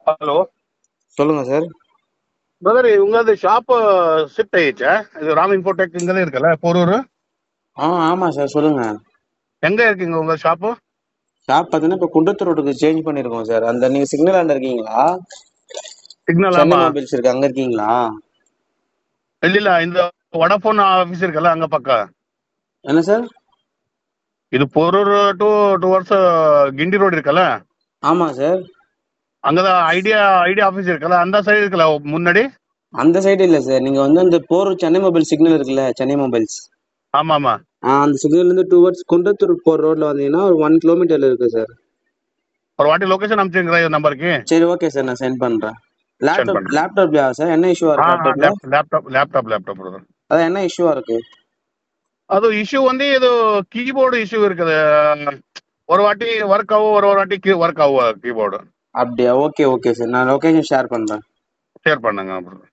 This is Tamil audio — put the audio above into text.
ஹலோ சொல்லுங்க சார் பிரதர் உங்களது ஷாப்பு ஷிஃப்ட் ஆயிடுச்சா இது ராம் இன்ஃபோடெக் இங்கே இருக்குல்ல போரூர் ஆ ஆமாம் சார் சொல்லுங்க எங்கே இருக்கீங்க உங்க ஷாப்பு ஷாப் பார்த்தீங்கன்னா இப்போ குண்டத்தூர் ரோட்டுக்கு சேஞ்ச் பண்ணியிருக்கோம் சார் அந்த நீங்கள் சிக்னல் ஆண்ட இருக்கீங்களா சிக்னல் சென்னை ஆமா மொபைல்ஸ் இருக்கு அங்கே இருக்கீங்களா இல்ல இல்ல இந்த வடஃபோன் ஆஃபீஸ் இருக்குல்ல அங்க பக்கம் என்ன சார் இது Porur to towards Guindy road இருக்குல்ல ஆமாம் சார் அங்கதான் ஐடியா ஐடியா ஆஃபீஸ் இருக்குல்ல அந்த சைடு இருக்குல்ல முன்னாடி அந்த சைடு இல்லை சார் நீங்கள் வந்து அந்த போரூர் சென்னை மொபைல் சிக்னல் இருக்குல்ல சென்னை மொபைல்ஸ் ஆமா ஆமா ஆ அந்த சிக்னல்லேருந்து டுவர்ட்ஸ் குண்டத்தூர் போகிற ரோட்டில் வந்தீங்கன்னா ஒரு ஒன் கிலோமீட்டரில் இருக்குது சார் ஒரு வாட்டி லொகேஷன் அனுப்பிச்சுங்களா இந்த நம்பருக்கு சரி ஓகே சார் நான் சென்ட் பண்ணுறேன் லேப்டாப் பண்றேன். லேப்டாப்லையா சார் என்ன இஷ்யூவாக இருக்கு லேப்டாப்பில் லேப்டாப் லேப்டாப் லேப்டாப் பிரதர் அதான் என்ன இஷ்யூவாக இருக்கு அது இஷ்யூ வந்து இது கீபோர்டு இஷ்யூ இருக்குது ஒரு வாட்டி ஒர்க் ஆகும் ஒரு ஒரு வாட்டி ஒர்க் ஆகும் கீபோர்டு அப்படியா ஓகே ஓகே சார் நான் லொக்கேஷன் ஷேர் பண்ணுறேன் ஷேர் பண்ணுங்க brother.